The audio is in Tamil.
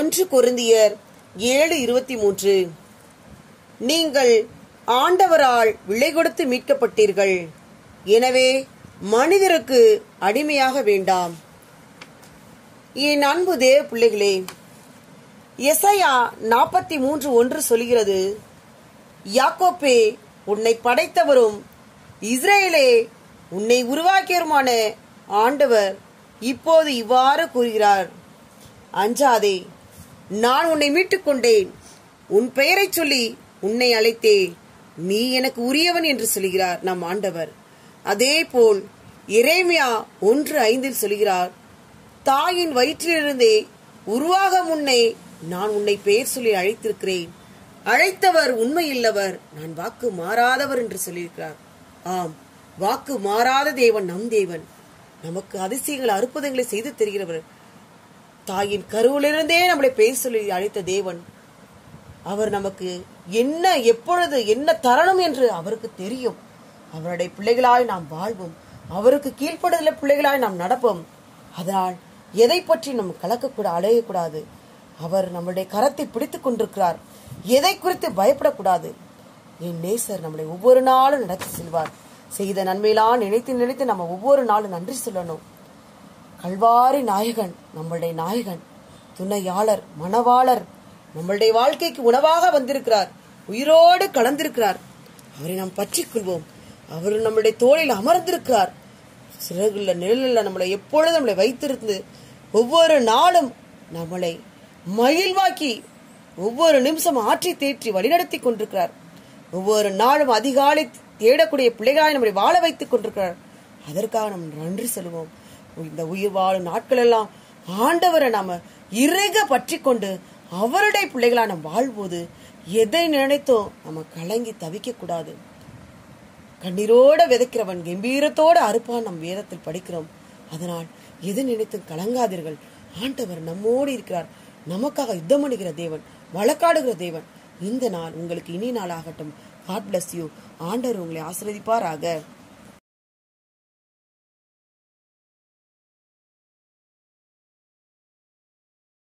ஒன்று கொருந்தியர் ஏழு இருபத்தி மூன்று நீங்கள் ஆண்டவரால் விலை கொடுத்து மீட்கப்பட்டீர்கள் எனவே மனிதருக்கு அடிமையாக வேண்டாம் என் அன்பு தேவ பிள்ளைகளே எசையா நாற்பத்தி மூன்று ஒன்று சொல்கிறது யாக்கோப்பே உன்னை படைத்தவரும் இஸ்ரேலே உன்னை உருவாக்கியருமான ஆண்டவர் இப்போது இவ்வாறு கூறுகிறார் அஞ்சாதே நான் உன்னை மீட்டுக் கொண்டேன் உன் பெயரைச் சொல்லி உன்னை அழைத்தேன் நீ எனக்கு உரியவன் என்று சொல்கிறார் நம் ஆண்டவர் அதேபோல் எரேமியா ஒன்று ஐந்தில் சொல்கிறார் தாயின் வயிற்றிலிருந்தே உருவாக முன்னே நான் உன்னை பெயர் சொல்லி அழைத்திருக்கிறேன் அழைத்தவர் உண்மையுள்ளவர் நான் வாக்கு மாறாதவர் என்று சொல்லியிருக்கிறார் ஆம் வாக்கு மாறாத தேவன் நம் தேவன் நமக்கு அதிசயங்கள் அற்புதங்களை செய்து தெரிகிறவர் தாயின் கருவிலிருந்தே நம்மளை பெயர் சொல்லி அழைத்த தேவன் அவர் நமக்கு என்ன எப்பொழுது என்ன தரணும் என்று அவருக்கு தெரியும் அவருடைய பிள்ளைகளாய் நாம் வாழ்வோம் அவருக்கு கீழ்ப்படுதல பிள்ளைகளாய் நாம் நடப்போம் அதனால் எதை பற்றி நாம் கலக்கக்கூட அலையக்கூடாது அவர் நம்முடைய கரத்தை பிடித்துக் கொண்டிருக்கிறார் எதை குறித்து பயப்படக்கூடாது என் நேசர் நம்மளை ஒவ்வொரு நாளும் நடத்தி செல்வார் செய்த நன்மையெல்லாம் நினைத்து நினைத்து நம்ம ஒவ்வொரு நாளும் நன்றி சொல்லணும் கல்வாரி நாயகன் நம்மளுடைய நாயகன் துணையாளர் மணவாளர் நம்மளுடைய வாழ்க்கைக்கு உணவாக வந்திருக்கிறார் உயிரோடு கலந்திருக்கிறார் அவரை நாம் பற்றிக் கொள்வோம் அவர் நம்மளுடைய தோளில் அமர்ந்திருக்கிறார் சிறகுள்ள நிழலில் நம்மளை எப்பொழுதும் நம்மளை வைத்திருந்து ஒவ்வொரு நாளும் நம்மளை மகிழ்வாக்கி ஒவ்வொரு நிமிஷம் ஆற்றி தேற்றி வழிநடத்தி கொண்டிருக்கிறார் ஒவ்வொரு நாளும் அதிகாலை தேடக்கூடிய பிள்ளைகளாய் நம்மளை வாழ வைத்துக் கொண்டிருக்கிறார் அதற்காக நாம் நன்றி சொல்லுவோம் இந்த உயிர் வாழும் நாட்கள் எல்லாம் ஆண்டவரை நாம இறுக பற்றி கொண்டு அவருடைய பிள்ளைகளா நாம் வாழ்வோது எதை நினைத்தோ நம்ம கலங்கி தவிக்க கூடாது கண்ணீரோட விதைக்கிறவன் கம்பீரத்தோட அறுப்பான் நம் வேதத்தில் படிக்கிறோம் அதனால் எது நினைத்தும் கலங்காதீர்கள் ஆண்டவர் நம்மோடு இருக்கிறார் நமக்காக யுத்தம் பண்ணுகிற தேவன் வழக்காடுகிற தேவன் இந்த நாள் உங்களுக்கு இனி நாளாகட்டும் காட் பிளஸ் யூ ஆண்டவர் உங்களை ஆசிர்வதிப்பாராக